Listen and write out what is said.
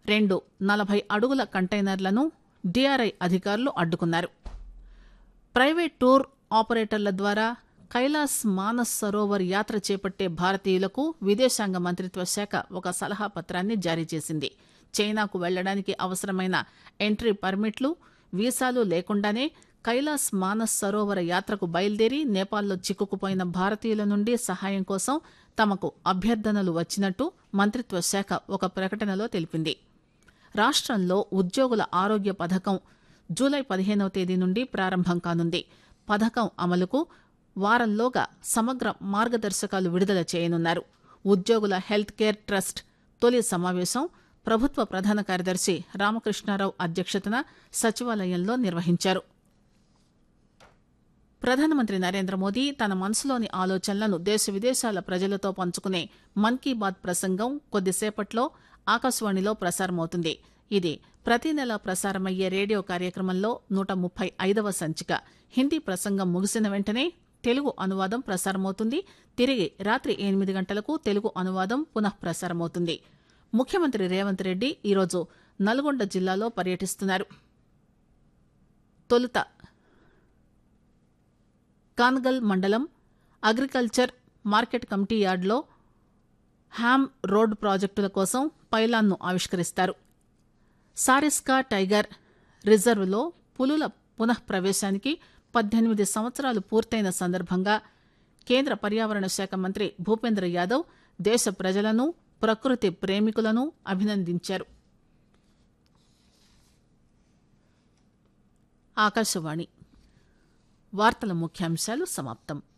రెండు నలభై అడుగుల కంటైనర్లను డిఆర్ఐ అధికారులు అడ్డుకున్నారు ప్రైవేట్ టూర్ ఆపరేటర్ల ద్వారా కైలాస్ మానస్ సరోవర్ యాత్ర చేపట్టే భారతీయులకు విదేశాంగ మంత్రిత్వ శాఖ ఒక సలహా పత్రాన్ని జారీ చేసింది చైనాకు వెళ్లడానికి అవసరమైన ఎంట్రీ పర్మిట్లు వీసాలు లేకుండానే కైలాస్ మానస్ సరోవర యాత్రకు బయలుదేరి నేపాల్లో చిక్కుకుపోయిన భారతీయుల నుండి సహాయం కోసం తమకు అభ్యర్థనలు వచ్చినట్టు మంత్రిత్వ శాఖ ఒక ప్రకటనలో తెలిపింది రాష్ట్రంలో ఉద్యోగుల ఆరోగ్య పథకం జూలై పదిహేనవ తేదీ నుండి ప్రారంభం కానుంది పథకం అమలుకు వారంలోగా సమగ్ర మార్గదర్శకాలు విడుదల చేయనున్నారు ఉద్యోగుల హెల్త్ కేర్ ట్రస్ట్ తొలి సమావేశం ప్రభుత్వ ప్రధాన కార్యదర్శి రామకృష్ణారావు అధ్యక్షతన సచివాలయంలో నిర్వహించారు ప్రధానమంత్రి నరేంద్ర మోదీ తన మనసులోని ఆలోచనలను దేశ విదేశాల ప్రజలతో పంచుకునే మన్ కీ బాత్ ప్రసంగం కొద్దిసేపట్లో ఆకాశవాణిలో ప్రసారమవుతుంది ఇది ప్రతి నెల ప్రసారమయ్యే రేడియో కార్యక్రమంలో నూట ముప్పై ఐదవ సంచిక హిందీ ప్రసంగం ముగిసిన వెంటనే తెలుగు అనువాదం ప్రసారమవుతుంది తిరిగి రాత్రి ఎనిమిది గంటలకు తెలుగు అనువాదం పునః ప్రసారమవుతుంది ముఖ్యమంత్రి రేవంత్ రెడ్డి ఈరోజు నల్గొండ జిల్లాలో పర్యటిస్తున్నారు తొలుత కాన్గల్ మండలం అగ్రికల్చర్ మార్కెట్ కమిటీ యార్డులో హ్యామ్ రోడ్ ప్రాజెక్టుల కోసం పైలాన్ను ఆవిష్కరిస్తారు సారిస్కా టైగర్ రిజర్వ్లో పులుల పునః ప్రవేశానికి పద్దెనిమిది సంవత్సరాలు పూర్తయిన సందర్భంగా కేంద్ర పర్యావరణ శాఖ మంత్రి భూపేంద్ర యాదవ్ దేశ ప్రజలను ప్రకృతి ప్రేమికులను అభినందించారు ఆకాశవాణి వార్తల ముఖ్యాంశాలు సమాప్తం